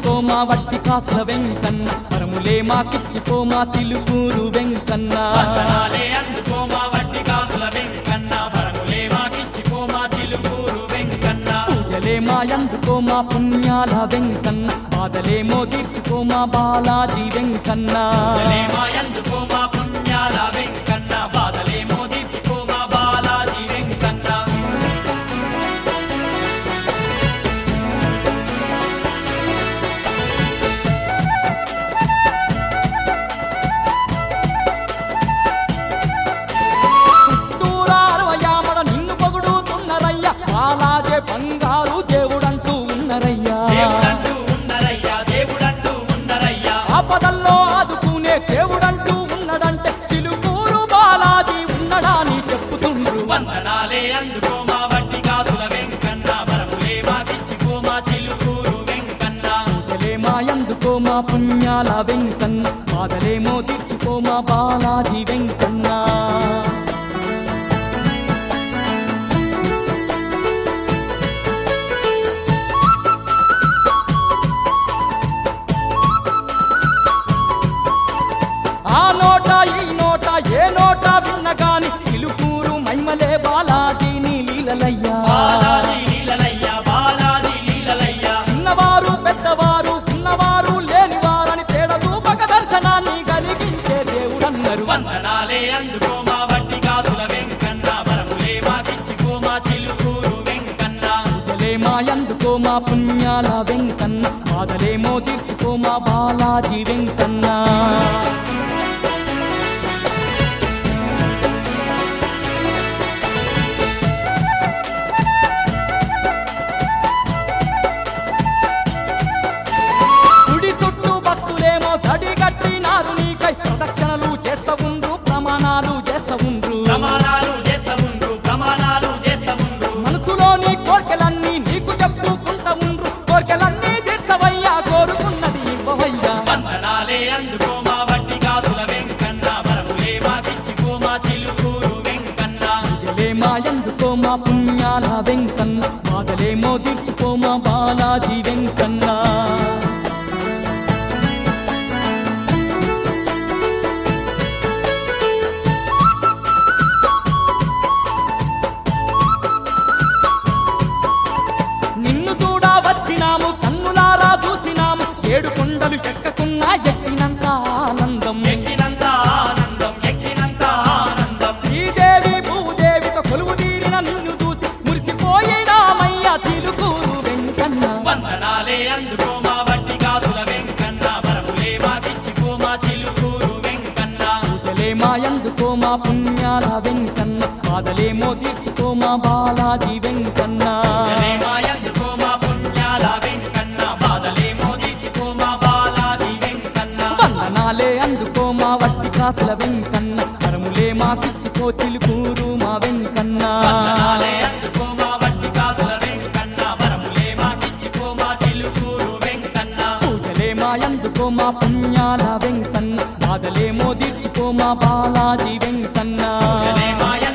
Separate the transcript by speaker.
Speaker 1: అందుకో మా వట్టి కాసుల వెంకన్న వరములే మాకిచ్చిపో మా చిలుకూరు వెంకన్న
Speaker 2: వందనాలే అందుకో మా వట్టి కాసుల వెంకన్న వరములే మాకిచ్చిపో మా చిలుకూరు వెంకన్న
Speaker 1: పూజలే మా అందుకో మా పుణ్యాల వెంకన్న బాధలేమో తీర్చుకో మా బాలాజీ వెంకన్న
Speaker 2: పూజలే మా ఎందుకో మా పుణ్యాల వెంకన్న బాధలేమో తీర్చుకో మా బాలాజీ వెంకన్న
Speaker 1: చుట్టూరా అరవయామడ నిన్ను పొగుడుతున్నరయ్యా బాలాజే బంగారు దేవుడంటూ ఉన్నరయ్యా
Speaker 2: దేవుడంటూ ఉన్నరయ్యా దేవుడంటూ ఉన్నరయ్యా
Speaker 1: ఆపదల్లో ఆదుకునే దేవుడంటూ ఉన్నదంటే చిలుకూరు బాలాజీ ఉన్నడాని చెప్పుతుండ్రు
Speaker 2: వందనాలే అందుకో మా వట్టి కాసుల వెంకన్న వరములే మాకిచ్చిపో మా చిలుకూరు వెంకన్న
Speaker 1: పూజలే మా ఎందుకో మా పుణ్యాల వెంకన్న బాధలేమో తీర్చుకో మా బాలాజీ వెంకన్న ఆ నోట ఈ నోట ఏ నోట విన్న గాని ఇలుకూరు మైమలే బాలాజీ నీ లీలలయ్యా
Speaker 2: బాలాజీ లీలలయ్యా బాలాజీ లీలలయ్యా
Speaker 1: చిన్నవారు పెద్దవారు ఉన్నవారు లేనివారని తేడదూపక దర్శనాన్ని కలిగించే దేవుడన్నారు
Speaker 2: వందనాలే అందుకో మా వట్టి కాసుల వెంకన్న వరములే మాకిచ్చిపో మా చిలుకూరు వెంకన్న
Speaker 1: పూజలే మా ఎందుకో మా పుణ్యాల వెంకన్న బాధలేమో తీర్చుకో మా బాలాజీ వెంకన్న గుడి చుట్టూ భక్తులేమో తడి కట్టినారు నీకై ప్రదక్షిణలు చేస్తా ఉండ్రు ప్రమాణాలు చేస్తా ఉండ్రు
Speaker 2: ప్రమాణాలు చేస్తా ఉండ్రు ప్రమాణాలు చేస్తా ఉండ్రు
Speaker 1: మనసులోని కోరికలన్నీ నీకు చెప్పుకుంటా ఉండ్రు కోరికలన్నీ తీర్చవయ్యా కోరుకున్నది ఇవ్వవయ్యా
Speaker 2: వందనాలే అందుకో మా వట్టి కాసుల వెంకన్న వరములే మాకిచ్చిపో మా చిలుకూరు వెంకన్న
Speaker 1: పూజలే మా ఎందుకో మా పుణ్యాల వెంకన్న బాధలేమో తీర్చుకో మా బాలాజీ వెంకన్న నిన్ను చూడా వచ్చినాము కన్నులారా చూసినాము ఏడు కొండలు ఎక్కకున్నా ఎక్కినంత ఆనందం
Speaker 2: ఎక్కినంత ఆనందం ఎక్కినంత ఆనందం
Speaker 1: శ్రీదేవి భూదేవితో కొలువు తీరిన నిన్ను చూసి మురిసిపోయినామయ్య చిలుకూరు వెంకన్న
Speaker 2: వందనాలే అందుకో మా వట్టి కాసుల వెంకన్న వరములే మాకిచ్చిపో మా చిలుకూరు వెంకన్న
Speaker 1: పూజలే మా ఎందుకో మా పుణ్యాల వెంకన్న బాధలేమో తీర్చుకో మా బాలాజీ వెంకన్న
Speaker 2: జలే మా ఎందుకో మా పుణ్యాల వెంకన్న బాధలేమో తీర్చిపో మా బాలాజీ వెంకన్న
Speaker 1: వందనాలే అందుకో మా వట్టి కాసుల వెంకన్న కరములే మాకిచ్చుకో చిలుకూరు మా వెంకన్న
Speaker 2: వందనాలే అందుకో మా వట్టి కాసుల వెంకన్న వరములే మాకిచ్చిపో మా చిలుకూరు వెంకన్న
Speaker 1: పూజలే మా ఎందుకో మా పుణ్యాల వెంకన్న బాధలేమో తీర్చుకో మా బాలాజీ వెంకన్న
Speaker 2: జలే మా